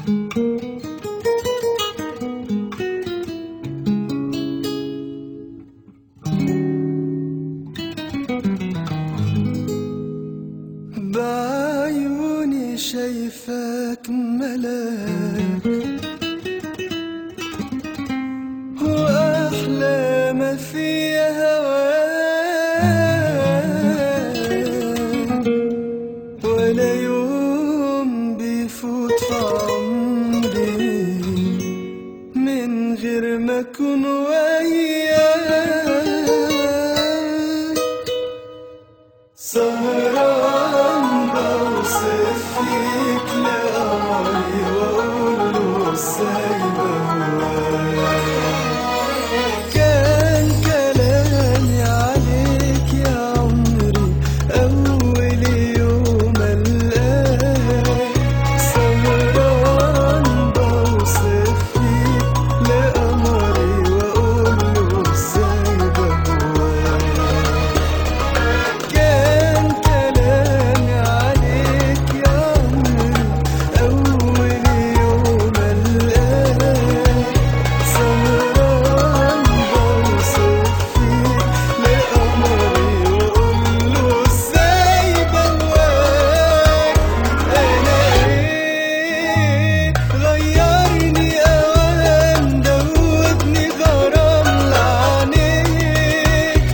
بعيوني شايفك ملاك وأحلى ما في هواك ولا يوم بيفوت عمري من غير ما أكون وياك سهران بوصف فيك لقمري واقول له ازاي بهواك كان كلامي عليك يا عمري اول يوم القاك سهران بوصف فيك لقمري واقول له ازاي بهواك كان كلامي عليك يا عمري أول يوم ألقاك سهران بوصف فيك لقمري وأقول له إزاي بهواك أنا إيه غيرني أوام دوبني غرام لعينيك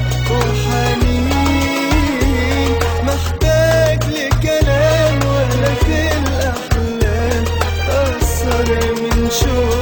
وحنين محتاج لكلام ولا في الأحلام أثر من شوق